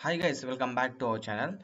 Hi guys welcome back to our channel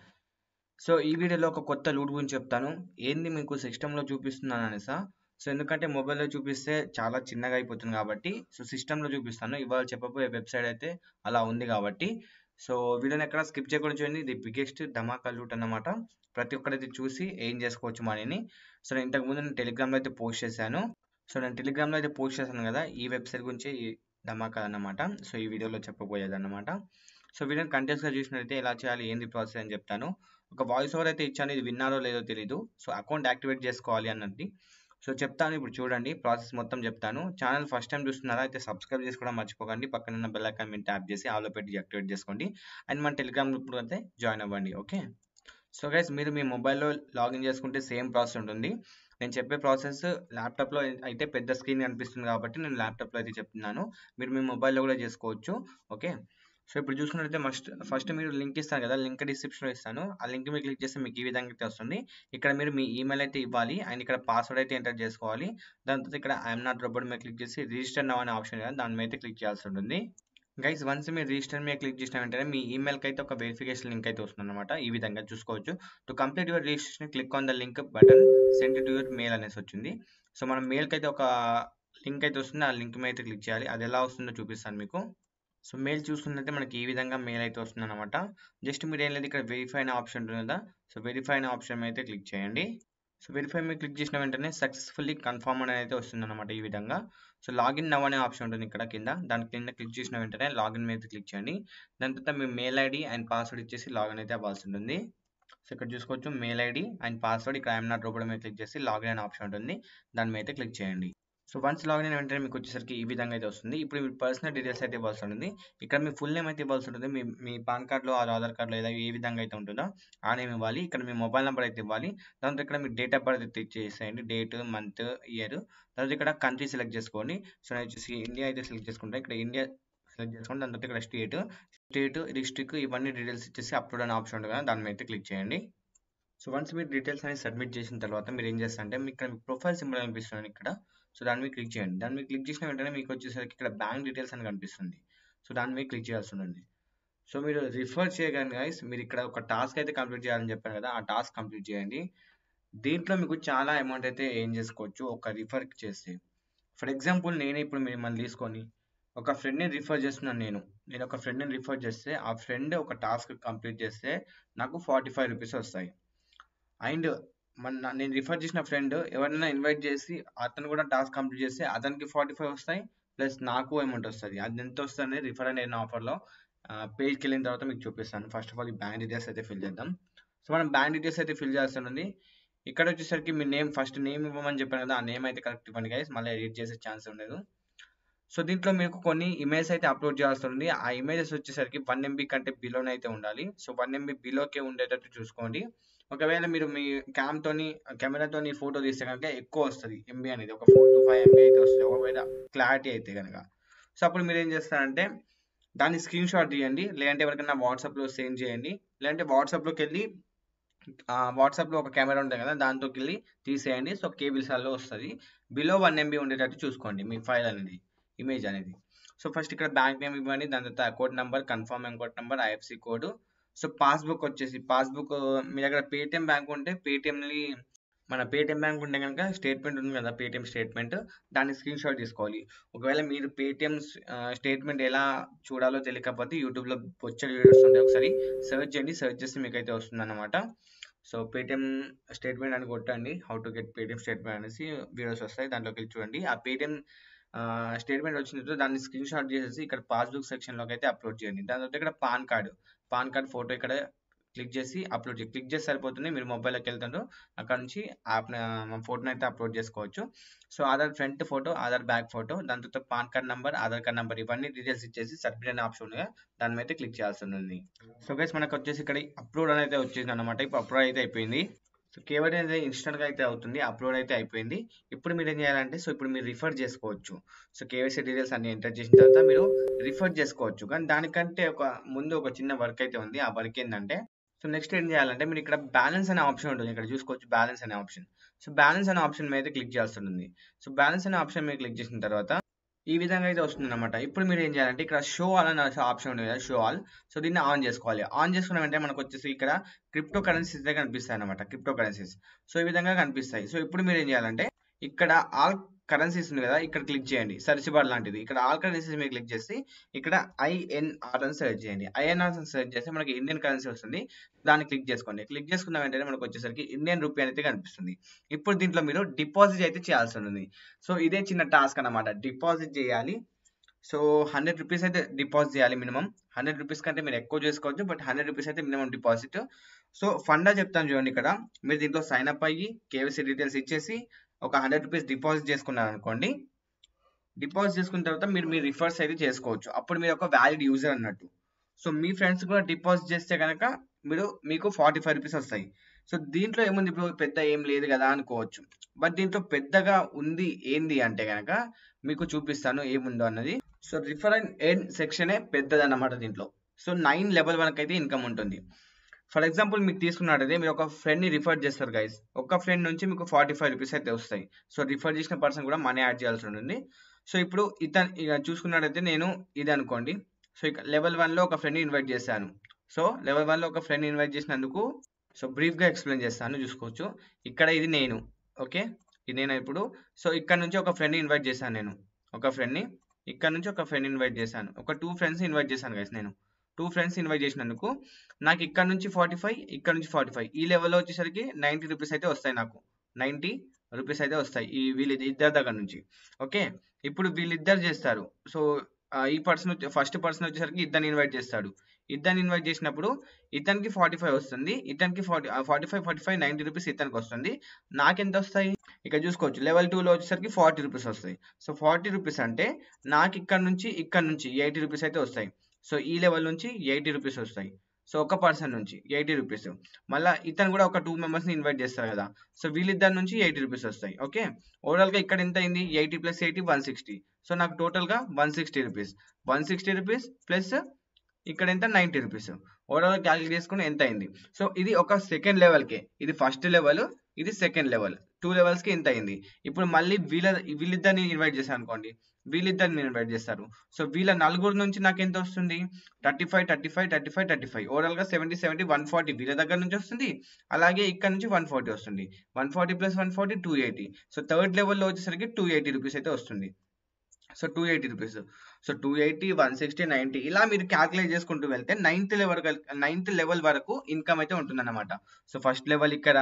so ఈ వీడియోలో ఒక కొత్త లూట్ గురించి చెప్తాను ఏంది మీకు సిస్టంలో చూపిస్తున్నాను అనేసా సో ఎందుకంటే మొబైల్లో చూపిస్తే చాలా చిన్నగా అయిపోతుంది కాబట్టి సో సిస్టంలో చూపిస్తాను ఇవాళ చెప్పబోయే వెబ్సైట్ అయితే అలా ఉంది కాబట్టి సో వీడియోని ఎక్కడ స్కిప్ చేయకుండా చూడండి ఇది బిగ్గెస్ట్ ధమాకా లూట్ అన్నమాట ప్రతి ఒక్కరైతే చూసి ఏం చేసుకోవచ్చు మనీని సో నేను ఇంతకుముందు నేను టెలిగ్రామ్లో అయితే పోస్ట్ చేశాను సో నేను టెలిగ్రామ్లో అయితే పోస్ట్ చేశాను కదా ఈ వెబ్సైట్ గురించి ఈ ధమాకా అన్నమాట సో ఈ వీడియోలో చెప్పబోయేది అన్నమాట సో వీడియోని కంటిన్యూస్గా చూసినట్లయితే ఎలా చేయాలి ఏంది ప్రాసెస్ అని చెప్తాను ఒక వాయిస్ ఓవర్ అయితే ఇచ్చాను ఇది విన్నారో లేదో తెలీదు సో అకౌంట్ యాక్టివేట్ చేసుకోవాలి అన్నది సో చెప్తాను ఇప్పుడు చూడండి ప్రాసెస్ మొత్తం చెప్తాను ఛానల్ ఫస్ట్ టైం చూస్తున్నారా అయితే సబ్స్క్రైబ్ చేసుకోవడం మర్చిపోకండి పక్కన ఉన్న బెల్ ఐకాన్ మీరు ట్యాప్ చేసి ఆలో పెట్టి యాక్టివేట్ చేసుకోండి అండ్ మన టెలిగ్రామ్ గ్రూప్ అయితే జాయిన్ అవ్వండి ఓకే సో గైస్ మీరు మీ మొబైల్లో లాగిన్ చేసుకుంటే సేమ్ ప్రాసెస్ ఉంటుంది నేను చెప్పే ప్రాసెస్ ల్యాప్టాప్లో అయితే పెద్ద స్క్రీన్ కనిపిస్తుంది కాబట్టి నేను ల్యాప్టాప్లో అయితే చెప్తున్నాను మీరు మీ మొబైల్లో కూడా చేసుకోవచ్చు ఓకే సో ఇప్పుడు చూసుకున్నట్లయితే మస్ట్ ఫస్ట్ మీరు లింక్ ఇస్తాను కదా లింక్ డిస్క్రిప్షన్లో ఇస్తాను ఆ లింక్ మీరు క్లిక్ చేస్తే మీకు ఈ విధంగా అయితే వస్తుంది ఇక్కడ మీరు మీ ఈమెయిల్ అయితే ఇవ్వాలి అండ్ ఇక్కడ పాస్వర్డ్ అయితే ఎంటర్ చేసుకోవాలి దాని తర్వాత ఇక్కడ ఐఎమ్ నాట్ రోబోట్ మీద క్లిక్ చేసి రిజిస్టర్ నవ్ అనే ఆప్షన్ కదా దాని మీద అయితే క్లిక్ చేయాల్సి ఉంటుంది గైస్ వన్స్ మీరు రిజిస్టర్ మీద క్లిక్ చేసిన వెంటనే మీ ఈమెయిల్కి అయితే ఒక వెరిఫికేషన్ లింక్ అయితే వస్తుంది అనమాట ఈ విధంగా చూసుకోవచ్చు to complete your registration click on the link button send to your mail అనేసి వచ్చింది సో మన మెయిల్కి అయితే ఒక లింక్ అయితే వస్తుంది ఆ లింక్ మీద అయితే క్లిక్ చేయాలి అది ఎలా వస్తుందో చూపిస్తాను మీకు సో మెయిల్ చూసుకున్నట్లయితే మనకి ఈ విధంగా మెయిల్ అయితే వస్తుంది అనమాట జస్ట్ మీరు ఏం లేదు ఇక్కడ వెరిఫై అనే ఆప్షన్ ఉంటుంది కదా సో వెరిఫై అనే ఆప్షన్ అయితే క్లిక్ చేయండి సో వెరిఫై మీద క్లిక్ చేసిన వెంటనే సక్సెస్ఫుల్లీ కన్ఫర్మ్ అనేది అయితే వస్తుంది అనమాట ఈ విధంగా సో లాగిన్ నవ్ అనే ఆప్షన్ ఉంటుంది ఇక్కడ కింద దాని కింద క్లిక్ చేసిన వెంటనే లాగిన్ మీద క్లిక్ చేయండి దాని తర్వాత మీ మెయిల్ ఐడి అండ్ పాస్వర్డ్ ఇచ్చేసి లాగిన్ అయితే అవ్వాల్సి ఉంటుంది సో ఇక్కడ చూసుకోవచ్చు మెయిల్ ఐడి అండ్ పాస్వర్డ్ ఇక్కడ ఐఎమ్ నాట్ రోబోట్ మీద క్లిక్ చేసి లాగిన్ అనే ఆప్షన్ ఉంటుంది దాని మీద అయితే క్లిక్ చేయండి సో వన్స్ లాగిన్ అయిన వెంటనే మీకు వచ్చేసరికి ఈ విధంగా అయితే వస్తుంది ఇప్పుడు మీ పర్సనల్ డీటెయిల్స్ అయితే ఇవ్వాల్సి ఉంటుంది ఇక్కడ మీ ఫుల్ నేమ్ అయితే ఇవ్వాల్సి ఉంటుంది మీ మీ పాన్ కార్డ్లో ఆధార్ కార్డులో ఏదో ఏ విధంగా అయితే ఉంటుందో ఆ నేమ్ ఇవ్వాలి ఇక్కడ మీ మొబైల్ నెంబర్ అయితే ఇవ్వాలి దాంతో ఇక్కడ మీ డేట్ ఆఫ్ బర్త్ అయితే చేసేయండి డేట్ మంత్ ఇయర్ తర్వాత ఇక్కడ కంట్రీ సెలెక్ట్ చేసుకోండి సో నేను వచ్చేసి ఇండియా అయితే సెలెక్ట్ చేసుకుంటాను ఇక్కడ ఇండియా సెలెక్ట్ చేసుకోండి దాని తర్వాత ఇక్కడ స్టేట్ స్టేట్ డిస్ట్రిక్ట్ ఇవన్నీ డీటెయిల్స్ ఇచ్చేసి అప్లోడ్ అనే ఆప్షన్ ఉంటుంది కదా దాని మీద అయితే క్లిక్ చేయండి సో వన్స్ మీరు డీటెయిల్స్ అనేది సబ్మిట్ చేసిన తర్వాత మీరు ఏం చేస్తారంటే మీకు ఇక్కడ ప్రొఫైల్ సింబల్ కనిపిస్తుంది ఇక్కడ సో దాని మీద క్లిక్ చేయండి దాని మీద క్లిక్ చేసిన వెంటనే మీకు వచ్చేసరికి ఇక్కడ బ్యాంక్ డీటెయిల్స్ అని కనిపిస్తుంది సో దాని మీద క్లిక్ చేయాల్సి ఉంటుంది సో మీరు రిఫర్ చేయగానే గైస్ మీరు ఇక్కడ ఒక టాస్క్ అయితే కంప్లీట్ చేయాలని చెప్పాను కదా ఆ టాస్క్ కంప్లీట్ చేయండి దీంట్లో మీకు చాలా అమౌంట్ అయితే ఏం చేసుకోవచ్చు ఒక రిఫర్ చేస్తే ఫర్ ఎగ్జాంపుల్ నేనే ఇప్పుడు మిమ్మల్ని తీసుకొని ఒక ఫ్రెండ్ని రిఫర్ చేస్తున్నాను నేను నేను ఒక ఫ్రెండ్ని రిఫర్ చేస్తే ఆ ఫ్రెండ్ ఒక టాస్క్ కంప్లీట్ చేస్తే నాకు ఫార్టీ ఫైవ్ రూపీస్ వస్తాయి అండ్ మన నేను రిఫర్ చేసిన ఫ్రెండ్ ఎవరైనా ఇన్వైట్ చేసి అతను కూడా టాస్క్ కంప్లీట్ చేస్తే అతనికి ఫార్టీ ఫైవ్ వస్తాయి ప్లస్ నాకు అమౌంట్ వస్తుంది అది ఎంత వస్తుంది రిఫర్ అనే ఆఫర్లో పేజ్కి వెళ్ళిన తర్వాత మీకు చూపిస్తాను ఫస్ట్ ఆఫ్ ఆల్ ఈ బ్యాంక్ డీటెయిల్స్ అయితే ఫిల్ చేద్దాం సో మనం బ్యాంక్ డీటెయిల్స్ అయితే ఫిల్ చేస్తుంది ఇక్కడ వచ్చేసరికి మీ నేమ్ ఫస్ట్ నేమ్ ఇవ్వమని చెప్పాను కదా ఆ నేమ్ అయితే కరెక్ట్ ఇవ్వండి గైస్ మళ్ళీ ఎడిట్ చేసే ఛాన్స్ ఉండదు సో దీంట్లో మీకు కొన్ని ఇమేజ్ అయితే అప్లోడ్ చేయాల్సి ఉంది ఆ ఇమేజెస్ వచ్చేసరికి వన్ ఎంబీ కంటే బిలోనే అయితే ఉండాలి సో వన్ ఎంబీ బిలోకే ఉండేటట్టు చూసుకోండి ఒకవేళ మీరు మీ క్యామ్ తోని కెమెరాతోని ఫోటో తీస్తే కనుక ఎక్కువ వస్తుంది ఎంబీ అనేది ఒక ఫోర్ టు ఫైవ్ ఎంబీ అయితే వస్తుంది ఒకవేళ క్లారిటీ అయితే కనుక సో అప్పుడు మీరు ఏం చేస్తారంటే దాన్ని స్క్రీన్ షాట్ తీయండి లేదంటే ఎవరికైనా వాట్సాప్లో సెండ్ చేయండి లేదంటే వాట్సాప్లోకి వెళ్ళి వాట్సాప్లో ఒక కెమెరా ఉంటుంది కదా దాంట్లోకి వెళ్ళి తీసేయండి సో కేబుల్ సాల్లో వస్తుంది బిలో వన్ ఎంబీ ఉండేటట్టు చూసుకోండి మీ ఫైల్ అనేది ఇమేజ్ అనేది సో ఫస్ట్ ఇక్కడ బ్యాంక్ నేమ్ ఇవ్వండి దాని తర్వాత account number confirm account number IFSC code so passbook వచ్చేసి పాస్బుక్ మీ దగ్గర పేటిఎం బ్యాంక్ ఉంటే పేటిఎంని మన పేటిఎం బ్యాంక్ ఉంటే కనుక స్టేట్మెంట్ ఉంది కదా పేటిఎం స్టేట్మెంట్ దాన్ని స్క్రీన్ షాట్ తీసుకోవాలి ఒకవేళ మీరు పేటిఎం స్టేట్మెంట్ ఎలా చూడాలో తెలియకపోతే యూట్యూబ్లో వచ్చే వీడియోస్ ఉంటాయి ఒకసారి సెర్చ్ చేయండి సెర్చ్ చేస్తే మీకు అయితే వస్తుంది అనమాట సో పేటిఎం స్టేట్మెంట్ అని కొట్టండి how to get Paytm statement అనేసి వీడియోస్ వస్తాయి దాంట్లోకి వెళ్ళి చూడండి ఆ పేటిఎం స్టేట్మెంట్ వచ్చిన తర్వాత దాన్ని స్క్రీన్ షాట్ చేసేసి ఇక్కడ పాస్బుక్ సెక్షన్లోకి అయితే అప్లోడ్ చేయండి దాని తర్వాత ఇక్కడ PAN card PAN card photo ఇక్కడ క్లిక్ చేసి అప్లోడ్ చేసి క్లిక్ చేసి సరిపోతుంది మీరు మొబైల్లోకి వెళ్తుండ్రు అక్కడ నుంచి యాప్ ఫోటోని అయితే అప్లోడ్ చేసుకోవచ్చు so Aadhaar front photo Aadhaar back photo దాని తర్వాత PAN card number Aadhaar card number ఇవన్నీ డీటెయిల్స్ ఇచ్చేసి సబ్మిట్ అనే ఆప్షన్ ఉంది దాని మీద క్లిక్ చేయాల్సి ఉంటుంది సో గైస్ మనకు వచ్చేసి ఇక్కడ అప్లోడ్ అనేది వచ్చేసింది అనమాట ఇప్పుడు అప్లోడ్ అయితే అయిపోయింది సో కేవలం అయితే ఇన్స్టెంట్గా అయితే అవుతుంది అప్లోడ్ అయితే అయిపోయింది ఇప్పుడు మీరు ఏం చేయాలంటే సో ఇప్పుడు మీరు రిఫర్ చేసుకోవచ్చు సో కేవైసీ డీటెయిల్స్ అన్ని ఎంటర్ చేసిన తర్వాత మీరు రిఫర్ చేసుకోవచ్చు కానీ దానికంటే ఒక ముందు ఒక చిన్న వర్క్ అయితే ఉంది ఆ వర్క్ ఏంటంటే సో నెక్స్ట్ ఏం చేయాలంటే మీరు ఇక్కడ బ్యాలెన్స్ అనే ఆప్షన్ ఉంటుంది ఇక్కడ చూసుకోవచ్చు బ్యాలెన్స్ అనే ఆప్షన్ సో బ్యాలెన్స్ అనే ఆప్షన్ మీద క్లిక్ చేయాల్సి ఉంటుంది సో బ్యాలెన్స్ అనే ఆప్షన్ మీద క్లిక్ చేసిన తర్వాత ఈ విధంగా అయితే వస్తుందన్నమాట. ఇప్పుడు మీరు ఏం చేయాలంటే ఇక్కడ షో ఆల్ అనే ఆప్షన్ ఉంది కదా! Show all. సో దీన్ని ఆన్ చేసుకోవాలి. ఆన్ చేసుకున్న వెంటనే మనకొచ్చేసి ఇక్కడ క్రిప్టో కరెన్సీస్ అయితే కనిపిస్తాయన్నమాట. Crypto currencies. సో ఈ విధంగా కనిపిస్తాయి. సో ఇప్పుడు మీరు ఏం చేయాలంటే ఇక్కడ ఆల్ కరెన్సీస్ ఉంది కదా! ఇక్కడ క్లిక్ చేయండి. సెర్చ్ బార్ లాంటిది. ఇక్కడ ఆల్ కరెన్సీస్ మీద క్లిక్ చేసి ఇక్కడ ఐఎన్ఆర్ అని సెర్చ్ చేయండి. ఐఎన్ఆర్ అని సెర్చ్ చేస్తే మనకి ఇండియన్ కరెన్సీ వస్తుంది. దాన్ని క్లిక్ చేసుకోండి. క్లిక్ చేసుకున్న వెంటనే మనకు వచ్చేసరికి ఇండియన్ రూపీ అనేది కనిపిస్తుంది. ఇప్పుడు దీంట్లో మీరు డిపాజిట్ అయితే చేయాల్సి ఉంటుంది. సో ఇదే చిన్న టాస్క్ అన్నమాట. డిపాజిట్ చేయాలి. సో రూ. 100 అయితే డిపాజిట్ చేయాలి మినిమమ్. రూ. 100 కంటే మీరు ఎక్కువ చేసుకోవచ్చు. బట్ రూ. 100 అయితే మినిమమ్ డిపాజిట్. సో ఫండా చెప్తాను చూడండి ఇక్కడ. మీరు దీంట్లో సైన్ అప్ అయ్యి కేవైసీ డీటెయిల్స్ ఇచ్చేసి ఒక రూ. 100 డిపాజిట్ చేసుకున్నారనుకోండి. డిపాజిట్ చేసుకున్న తర్వాత మీరు మీ రిఫర్స్ అయితే చేసుకోవచ్చు. అప్పుడు మీరు ఒక వాలిడ్ యూజర్ అన్నట్టు. సో మీ ఫ్రెండ్స్ కూడా డిపాజిట్ చేస్తే గనక మీరు మీకు రూ. 45 వస్తాయి. సో దీంట్లో ఏముంది బ్రో పెద్ద ఏం లేదు కదా అనుకోవచ్చు. బట్ దీంట్లో పెద్దగా ఉంది ఏంది అంటే గనక మీకు చూపిస్తాను ఏముందో అన్నది. సో రిఫర్ అండ్ ఎర్న్ సెక్షనే పెద్దదన్నమాట దీంట్లో. సో 9 లెవెల్ వరకైతే ఇన్‌కమ్ ఉంటుంది. ఫర్ ఎగ్జాంపుల్ మీకు తీసుకున్నట్టయితే మీరు ఒక ఫ్రెండ్‌ని రిఫర్ చేస్తారు గైస్. ఒక ఫ్రెండ్ నుంచి మీకు రూ. 45 అయితే వస్తాయి. సో రిఫర్ చేసిన పర్సన్ కూడా మనీ యాడ్ చేయాల్సి ఉంటుంది. సో ఇప్పుడు ఇతను ఇక చూసుకున్నట్టయితే నేను ఇది అనుకోండి. సో ఇక లెవెల్ 1లో ఒక ఫ్రెండ్‌ని ఇన్వైట్ చేశాను. సో లెవెల్ 1లో ఒక ఫ్రెండ్‌ని ఇన్వైట్ చేసినందుకు సో బ్రీఫ్‌గా ఎక్స్‌ప్లెయిన్ చేస్తాను చూసుకోవచ్చు. ఇక్కడ ఇది నేను. ఓకే. ఇది నేను ఇప్పుడు. సో ఇక్కడ నుంచి ఒక ఫ్రెండ్‌ని ఇన్వైట్ చేశాను నేను. ఒక ఫ్రెండ్‌ని. ఇక్కడ నుంచి ఒక ఫ్రెండ్‌ని ఇన్వైట్ చేశాను. ఒక 2 ఫ్రెండ్స్‌ని ఇన్వైట్ చేశాను గైస్ నేను. 2 ఫ్రెండ్స్ ఇన్వైట్ చేసినందుకు నాకు ఇక్కడ నుంచి 45 ఇక్కడ నుంచి 45 ఈ లెవెల్‌లో వచ్చేసరికి రూ. 90 అయితే వస్తాయి నాకు. రూ. 90 అయితే వస్తాయి. ఈ వీళ్ళ ఇద్దరి దగ్గర నుంచి. ఓకే. ఇప్పుడు వీళ్ళిద్దరు చేస్తారు. సో ఆహ్, ఈ పర్సన్ ఫస్ట్ పర్సన్ వచ్చేసరికి ఇద్దరిని ఇన్వైట్ చేస్తాడు. ఇద్దరిని ఇన్వైట్ చేసినప్పుడు ఇతనికి 45 వస్తుంది. ఇతనికి ఫార్టీ ఆహ్, 45, 45 రూ. 90 ఇతనికి వస్తుంది. నాకెంత వస్తాయి? ఇక్కడ చూసుకోవచ్చు. లెవెల్ 2లో వచ్చేసరికి రూ. 40 వస్తాయి. సో రూ. 40 అంటే నాకు ఇక్కడ నుంచి ఇక్కడ నుంచి రూ. 80 అయితే వస్తాయి. సో ఈ లెవెల్ నుంచి రూ. 80 వస్తాయి. సో ఒక పర్సన్ నుంచి రూ. 80 మళ్ళా ఇతను కూడా ఒక 2 మెంబర్స్‌ని ఇన్వైట్ చేస్తారు కదా! సో వీళ్ళిద్దరి నుంచి రూ. 80 వస్తాయి. ఓకే. ఓవరాల్‌గా ఇక్కడ ఎంత అయింది? 80 + 80 160. సో నాకు టోటల్‌గా రూ. 160 రూ. 160 ప్లస్ ఇక్కడ ఎంత? రూ. 90 ఓవరాల్‌గా క్యాలిక్యులేట్ చేసుకుంటే ఎంత అయింది? సో ఇది ఒక సెకండ్ లెవెల్‌కే. ఇది ఫస్ట్ లెవెల్. ఇది సెకండ్ లెవెల్. 2 లెవెల్స్‌కి ఇంత అయింది. ఇప్పుడు మళ్ళీ వీళ్ళ వీళ్ళిద్దరిని ఇన్వైట్ చేశాననుకోండి. వీళ్ళిద్దరిని ఇన్వైట్ చేస్తారు. సో వీళ్ళ నలుగురు నుంచి నాకెంత వస్తుంది? 35, 35, 35, 35 ఓవరాల్‌గా 70, 70, 140 వీళ్ళ దగ్గర నుంచి వస్తుంది. అలాగే ఇక్కడ నుంచి 140 వస్తుంది. 140 + 140 280. సో థర్డ్ లెవెల్‌లో వచ్చేసరికి రూ. 280 అయితే వస్తుంది. సో రూ. 280. సో 280, 160, 90 ఇలా మీరు క్యాలిక్యులేట్ చేసుకుంటూ వెళ్తే నైన్త్ లెవెల్ గల్ నైన్త్ లెవెల్ వరకు ఇన్‌కమ్ అయితే ఉంటుందన్నమాట. సో ఫస్ట్ లెవెల్ ఇక్కడ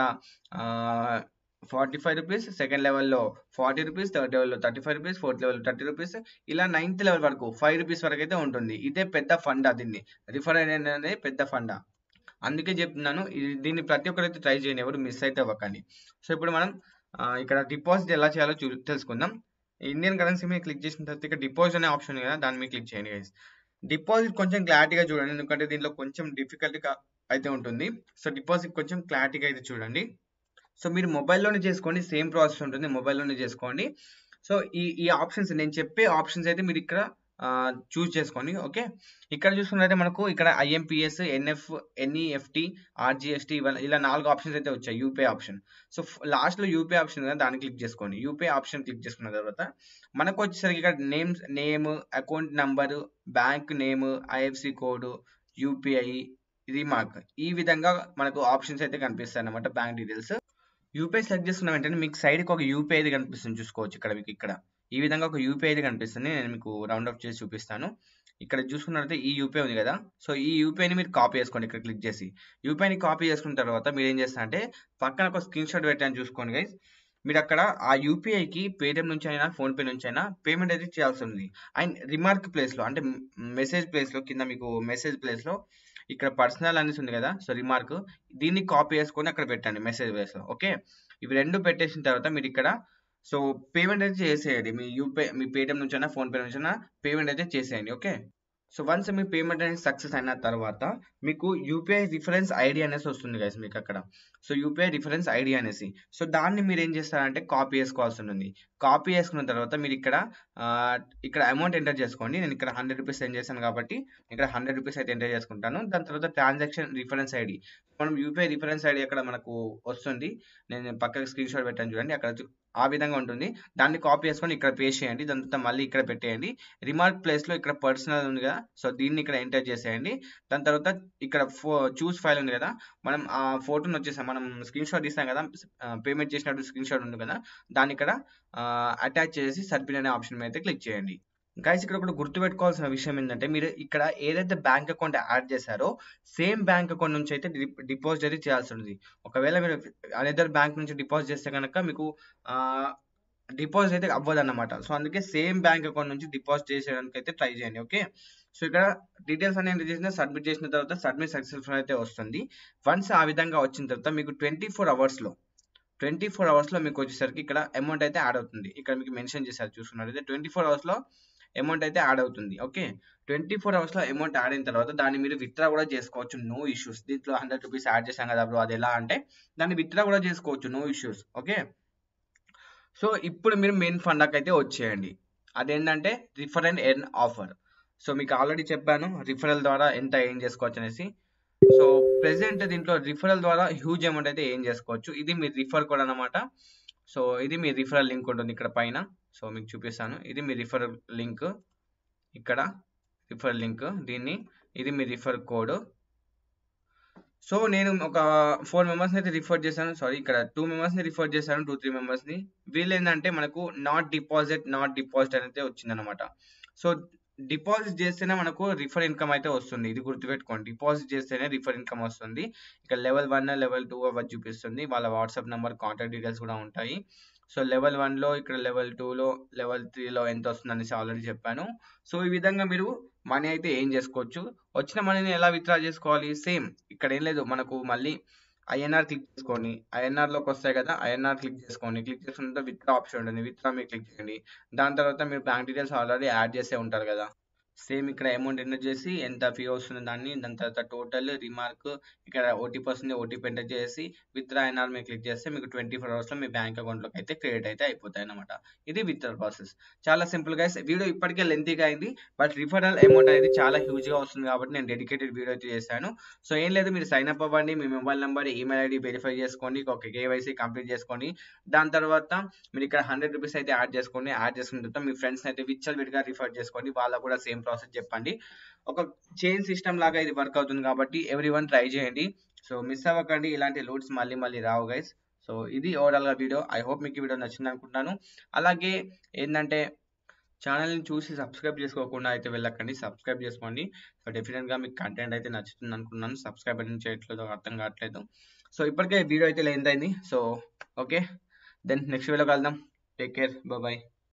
ఆహ్, రూ. 45 సెకండ్ లెవెల్‌లో రూ. 40 థర్డ్ లెవెల్‌లో రూ. 35 ఫోర్త్ లెవెల్‌లో రూ. 30 ఇలా నైన్త్ లెవెల్ వరకు రూ. 5 వరకైతే ఉంటుంది. ఇదే పెద్ద ఫండా దీన్ని. రిఫర్ అండ్ అనేది పెద్ద ఫండా. అందుకే చెప్తున్నాను. ఇది దీన్ని ప్రతి ఒక్కరైతే ట్రై చేయండి. ఎవరు మిస్ అయితే అవ్వకండి. సో ఇప్పుడు మనం ఆహ్, ఇక్కడ డిపాజిట్ ఎలా చేయాలో చూ తెలుసుకుందాం. ఇండియన్ కరెన్సీ మీద క్లిక్ చేసిన తర్వాత ఇక్కడ డిపాజిట్ అనే ఆప్షన్ ఉంది కదా! దాని మీద క్లిక్ చేయండి గైస్. డిపాజిట్ కొంచెం క్లారిటీగా చూడండి. ఎందుకంటే దీంట్లో కొంచెం డిఫికల్ట్‌గా అయితే ఉంటుంది. సో డిపాజిట్ కొంచెం క్లారిటీగా అయితే చూడండి. సో మీరు మొబైల్‌లోనే చేసుకోండి. సేమ్ ప్రాసెస్ ఉంటుంది. మొబైల్‌లోనే చేసుకోండి. సో ఈ ఈ ఆప్షన్స్ నేను చెప్పే ఆప్షన్స్ అయితే మీరు ఇక్కడ ఆహ్, చూజ్ చేసుకోండి. ఓకే. ఇక్కడ చూసుకున్నట్లయితే మనకు ఇక్కడ ఐఎంపీఎస్, ఎన్ఎఫ్, ఎన్ఈఎఫ్టీ, ఆర్‌జీఎస్‌టీ ఇవ ఇలా 4 ఆప్షన్స్ అయితే వచ్చాయి. UPI option. సో ఫ్ లాస్ట్‌లో యూపీఐ ఆప్షన్ ఉంది కదా! దాన్ని క్లిక్ చేసుకోండి. యూపీఐ ఆప్షన్ క్లిక్ చేసుకున్న తర్వాత మనకు వచ్చేసరికి ఇక్కడ names name, account number, bank name, IFSC code, UPI, remark ఈ విధంగా మనకు ఆప్షన్స్ అయితే కనిపిస్తాయన్నమాట బ్యాంక్ డీటెయిల్స్. యూపీఐ సెలెక్ట్ చేసుకున్న వెంటనే మీకు సైడ్‌కి ఒక యూపీఐ అయితే కనిపిస్తుంది చూసుకోవచ్చు ఇక్కడ మీకు ఇక్కడ. ఈ విధంగా ఒక యూపీఐ అయితే కనిపిస్తుంది. నేను మీకు రౌండ్ అప్ చేసి చూపిస్తాను. ఇక్కడ చూసుకున్నట్లయితే ఈ యూపీఐ ఉంది కదా! సో ఈ యూపీఐని మీరు కాపీ చేసుకోండి ఇక్కడ క్లిక్ చేసి. యూపీఐని కాపీ చేసుకున్న తర్వాత మీరేం చేస్తారంటే పక్కన ఒక స్క్రీన్‌షాట్ పెట్టాను చూసుకోండి గైస్. మీరక్కడ ఆ యూపీఐకి పేటీఎం నుంచి అయినా, ఫోన్‌పే నుంచి అయినా పేమెంట్ అయితే చేయాల్సి ఉంది. అండ్ రిమార్క్ ప్లేస్‌లో అంటే మెసేజ్ ప్లేస్‌లో కింద మీకు మెసేజ్ ప్లేస్‌లో ఇక్కడ పర్సనల్ అనేసి ఉంది కదా! సో రిమార్క్ దీన్ని కాపీ చేసుకొని అక్కడ పెట్టండి మెసేజ్ ప్లేస్‌లో. ఓకే. ఇవి 2 పెట్టేసిన తర్వాత మీరిక్కడ సో పేమెంట్ అయితే చేసేయండి. మీ యూపీఐ మీ పేటీఎం నుంచైనా, ఫోన్‌పే నుంచైనా పేమెంట్ అయితే చేసేయండి. ఓకే. సో వన్స్ మీ పేమెంట్ అనేది సక్సెస్ అయిన తర్వాత మీకు యూపీఐ రిఫరెన్స్ ఐడీ అనేసి వస్తుంది గైస్ మీకక్కడ. సో యూపీఐ రిఫరెన్స్ ఐడీ అనేసి. సో దాన్ని మీరేం చేస్తారంటే కాపీ చేసుకోవాల్సి ఉంటుంది. కాపీ చేసుకున్న తర్వాత మీరు ఇక్కడ ఇక్కడ అమౌంట్ ఎంటర్ చేసుకోండి నేను ఇక్కడ హండ్రెడ్ రూపీస్ సెండ్ చేశాను కాబట్టి ఇక్కడ హండ్రెడ్ రూపీస్ అయితే ఎంటర్ చేసుకుంటాను దాని తర్వాత ట్రాన్సాక్షన్ రిఫరెన్స్ ఐడి మనం యూపీఐ రిఫరెన్స్ ఐడి అక్కడ మనకు వస్తుంది నేను పక్కకి స్క్రీన్ షాట్ పెట్టాను చూడండి అక్కడ ఆ విధంగా ఉంటుంది దాన్ని కాపీ చేసుకొని ఇక్కడ పేస్ట్ చేయండి దాని తర్వాత మళ్ళీ ఇక్కడ పెట్టేయండి రిమార్క్ ప్లేస్లో ఇక్కడ పర్సనల్ ఉంది కదా సో దీన్ని ఇక్కడ ఎంటర్ చేసేయండి దాని తర్వాత ఇక్కడ ఫో చూస్ ఫైల్ ఉంది కదా మనం ఆ ఫోటోని వచ్చేసాం మనం స్క్రీన్ షాట్ తీస్తాం కదా పేమెంట్ చేసినట్టు స్క్రీన్ షాట్ ఉంది కదా దాన్ని ఇక్కడ అటాచ్ చేసి సబ్మిట్ అనే ఆప్షన్ మీద అయితే క్లిక్ చేయండి గైస్ ఇక్కడ ఒకటి గుర్తుపెట్టుకోవాల్సిన విషయం ఏంటంటే మీరు ఇక్కడ ఏదైతే బ్యాంక్ అకౌంట్ యాడ్ చేశారో సేమ్ బ్యాంక్ అకౌంట్ నుంచి అయితే డిపాజిట్ అయితే చేయాల్సి ఉంటుంది ఒకవేళ మీరు అనదర్ బ్యాంక్ నుంచి డిపాజిట్ చేస్తే కనుక మీకు డిపాజిట్ అయితే అవ్వదు అనమాట సో అందుకే సేమ్ బ్యాంక్ అకౌంట్ నుంచి డిపాజిట్ చేసేయడానికి అయితే ట్రై చేయండి ఓకే సో ఇక్కడ డీటెయిల్స్ అనేది చేసిన సబ్మిట్ చేసిన తర్వాత సబ్మిట్ సక్సెస్ఫుల్ అయితే వస్తుంది వన్స్ ఆ విధంగా వచ్చిన తర్వాత మీకు ట్వంటీ ఫోర్ అవర్స్లో ట్వంటీ ఫోర్ అవర్స్లో మీకు వచ్చేసరికి ఇక్కడ అమౌంట్ అయితే యాడ్ అవుతుంది ఇక్కడ మీకు మెన్షన్ చేశారు చూసుకున్నట్లయితే ట్వంటీ ఫోర్ అవర్స్లో అమౌంట్ అయితే యాడ్ అవుతుంది ఓకే ట్వంటీ ఫోర్ అవర్స్లో అమౌంట్ యాడ్ అయిన తర్వాత దాన్ని మీరు విత్డ్రా కూడా చేసుకోవచ్చు నో ఇష్యూస్ దీంట్లో హండ్రెడ్ రూపీస్ యాడ్ చేశాం కదా బ్రో అది ఎలా అంటే దాన్ని విత్డ్రా కూడా చేసుకోవచ్చు నో ఇష్యూస్ ఓకే సో ఇప్పుడు మీరు మెయిన్ ఫండాక్ అయితే వచ్చేయండి అదేంటంటే refer and earn offer so మీకు ఆల్రెడీ చెప్పాను రిఫరల్ ద్వారా ఎంత ఏం చేసుకోవచ్చు అనేసి సో ప్రెసెంట్ దీంట్లో రిఫరల్ ద్వారా హ్యూజ్ అమౌంట్ అయితే ఏం చేసుకోవచ్చు ఇది మీ రిఫర్ కోడ్ అనమాట సో ఇది మీ రిఫరల్ లింక్ ఉంటుంది ఇక్కడ పైన సో మీకు చూపిస్తాను ఇది మీ రిఫర్ లింక్ ఇక్కడ రిఫర్ లింక్ దీన్ని ఇది మీ రిఫర్ కోడ్ సో నేను ఒక ఫోర్ మెంబర్స్ని అయితే రిఫర్ చేశాను సారీ ఇక్కడ టూ మెంబర్స్ని రిఫర్ చేశాను టూ త్రీ మెంబర్స్ని వీళ్ళు ఏంటంటే మనకు నాట్ డిపాజిట్ నాట్ డిపాజిట్ అనేది వచ్చిందనమాట సో డిపాజిట్ చేస్తేనే మనకు రిఫర్ ఇన్కమ్ అయితే వస్తుంది ఇది గుర్తుపెట్టుకోండి డిపాజిట్ చేస్తేనే రిఫర్ ఇన్కమ్ వస్తుంది ఇక్కడ లెవెల్ వన్ లెవెల్ టూ అవ్వదు చూపిస్తుంది వాళ్ళ వాట్సాప్ నెంబర్ కాంటాక్ట్ డీటెయిల్స్ కూడా ఉంటాయి సో లెవెల్ వన్లో ఇక్కడ లెవెల్ టూలో లెవెల్ త్రీలో ఎంత వస్తుంది అనేసి ఆల్రెడీ చెప్పాను సో ఈ విధంగా మీరు మనీ అయితే ఏం చేసుకోవచ్చు వచ్చిన మనీని ఎలా విత్డ్రా చేసుకోవాలి సేమ్ ఇక్కడ ఏం లేదు మనకు మళ్ళీ ఐఎన్ఆర్ క్లిక్ చేసుకోండి ఐఎన్ఆర్లోకి వస్తాయి కదా ఐఎన్ఆర్ క్లిక్ చేసుకోండి క్లిక్ చేసుకుంటే విత్డ్రా ఆప్షన్ ఉంటుంది విత్డ్రా మీరు క్లిక్ చేయండి దాని తర్వాత మీరు బ్యాంక్ డీటెయిల్స్ ఆల్రెడీ యాడ్ చేసే ఉంటారు కదా సేమ్ ఇక్కడ అమౌంట్ ఎంటర్ చేసి ఎంత ఫీ వస్తుంది దాన్ని దాని తర్వాత టోటల్ రిమార్క్ ఇక్కడ ఓటీపీ వస్తుంది ఓటీపీ ఎంటర్ చేసి విత్డ్రా ఐఎన్ఆర్ మీరు క్లిక్ చేస్తే మీకు ట్వంటీ ఫోర్ అవర్స్లో మీ బ్యాంక్ అకౌంట్లోకి అయితే క్రెడిట్ అయితే అయిపోతాయి అనమాట ఇది విత్డ్రా ప్రాసెస్ చాలా సింపుల్ గా వీడియో ఇప్పటికే లెంతీగా అయింది బట్ రిఫరల్ అమౌంట్ అనేది చాలా హ్యూజ్ గా వస్తుంది కాబట్టి నేను డెడికేటెడ్ వీడియో అయితే చేశాను సో ఏం లేదు మీరు సైన్ అప్ అవ్వండి మీ mobile number email ID verify చేసుకోండి ఒక కేవైసీ కంప్లీట్ చేసుకోండి దాని తర్వాత మీరు ఇక్కడ హండ్రెడ్ రూపీస్ అయితే యాడ్ చేసుకోండి యాడ్ చేసుకున్న తర్వాత మీ ఫ్రెండ్స్ అయితే విచ్చల్ విడిగా రిఫర్ చేసుకోండి వాళ్ళకు కూడా సేమ్ ప్రాసెస్ చెప్పండి ఒక చైన్ సిస్టమ్ లాగా ఇది వర్క్ అవుతుంది కాబట్టి ఎవ్రీ వన్ ట్రై చేయండి సో మిస్ అవ్వకండి ఇలాంటి లూట్స్ మళ్ళీ మళ్ళీ రావు గైస్ సో ఇది ఓవరాల్గా వీడియో ఐ హోప్ మీకు ఈ వీడియో నచ్చింది అనుకుంటున్నాను అలాగే ఏంటంటే ఛానల్ని చూసి సబ్స్క్రైబ్ చేసుకోకుండా అయితే వెళ్ళకండి సబ్స్క్రైబ్ చేసుకోండి సో డెఫినెట్గా మీకు కంటెంట్ అయితే నచ్చుతుంది అనుకున్నాను సబ్స్క్రైబ్ అని చేయట్లేదు అర్థం కావట్లేదు సో ఇప్పటికే వీడియో అయితే లెంత్ అయింది so okay then next video కలుద్దాం టేక్ కేర్ బాయ్